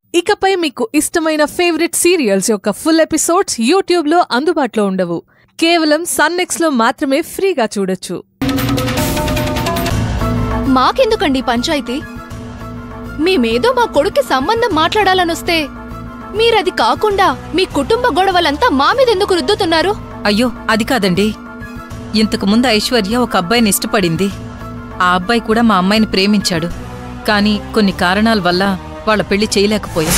ఇకపై మీకు ఇష్టమైన ఫేవరెట్ సీరియల్స్ యొక్క ఫుల్ ఎపిసోడ్స్ యూట్యూబ్లో అందుబాటులో ఉండవు కేవలం సన్నెక్స్లో మాత్రమే ఫ్రీగా చూడొచ్చు మాకెందుకండి పంచాయితీ మేమేదో మా కొడుక్కి సంబంధం మాట్లాడాలనొస్తే మీరది కాకుండా మీ కుటుంబ గొడవలంతా మా మీద ఎందుకు రుద్దుతున్నారు అయ్యో అది కాదండి ఇంతకు ముందు ఐశ్వర్య ఒక అబ్బాయిని ఇష్టపడింది ఆ అబ్బాయి కూడా మా అమ్మాయిని ప్రేమించాడు కానీ కొన్ని కారణాల వల్ల వాళ్ళ పెళ్లి చేయలేకపోయాం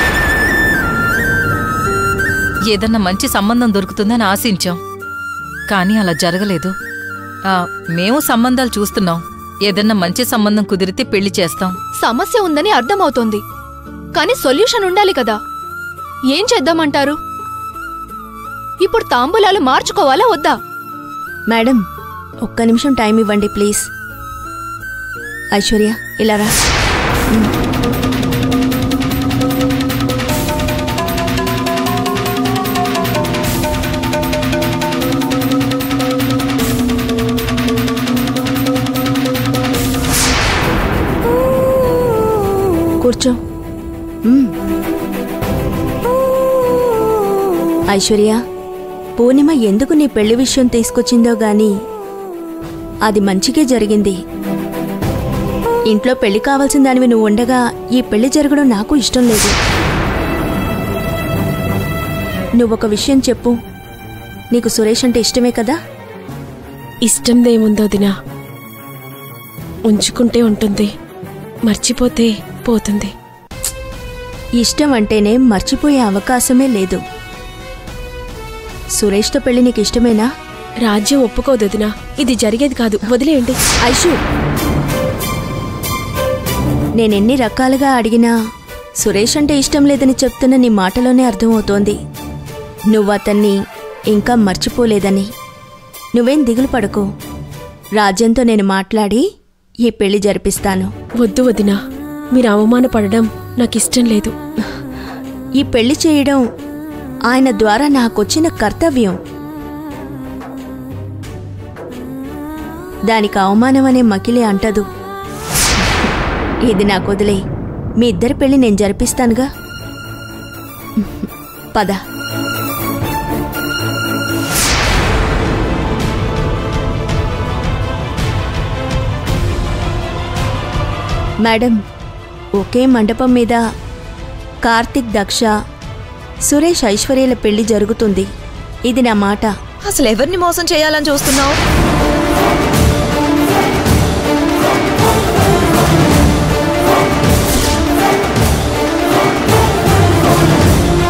ఏదన్నా మంచి సంబంధం దొరుకుతుందని ఆశించాం కానీ అలా జరగలేదు ఆ, మేము సంబంధాలు చూస్తున్నాం ఏదన్నా మంచి సంబంధం కుదిరితే పెళ్లి చేస్తాం సమస్య ఉందని అర్థమవుతోంది కానీ సొల్యూషన్ ఉండాలి కదా ఏం చేద్దామంటారు ఇప్పుడు తాంబూలాలు మార్చుకోవాలా వద్దా మేడం ఒక్క నిమిషం టైం ఇవ్వండి ప్లీజ్ ఐశ్వర్య ఇలా రా కూర్చో మ్మ్. ఐశ్వర్య పూర్ణిమ ఎందుకు నీ పెళ్లి విషయం తీసుకొచ్చిందో గాని అది మంచికే జరిగింది ఇంట్లో పెళ్లి కావాల్సిన దానివి నువ్వు ఉండగా ఈ పెళ్లి జరగడం నాకు ఇష్టం లేదు నువ్వొక విషయం చెప్పు నీకు సురేష్ అంటే ఇష్టమే కదా ఇష్టందేముందో దినా ఉంచుకుంటే ఉంటుంది మర్చిపోతే పోతుంది ఇష్టం అంటేనే మర్చిపోయే అవకాశమే లేదు సురేష్తో పెళ్లి నీకు ఇష్టమేనా రాజ్యం ఒప్పుకోదు దినా ఇది జరిగేది కాదు వదిలేయండి ఐషు నేనెన్ని రకాలుగా అడిగినా సురేష్ అంటే ఇష్టం లేదని చెప్తున్న నీ మాటలోనే అర్థమవుతోంది నువ్వు అతన్ని ఇంకా మర్చిపోలేదని నువ్వేం దిగులు పడకు రాజ్యంతో నేను మాట్లాడి ఈ పెళ్లి జరిపిస్తాను వద్దు వదినా మీరు అవమానపడడం నాకిష్టం లేదు ఈ పెళ్లి చేయడం ఆయన ద్వారా నాకొచ్చిన కర్తవ్యం దానికి అవమానం అనే మకిలి అంటదు ఇది నాకు వదిలే మీ ఇద్దరి పెళ్లి నేను జరిపిస్తానుగా పద మేడం ఒకే మండపం మీద కార్తిక్ దక్ష సురేష్ ఐశ్వర్యల పెళ్లి జరుగుతుంది ఇది నా మాట అసలు ఎవరిని మోసం చేయాలని చూస్తున్నావు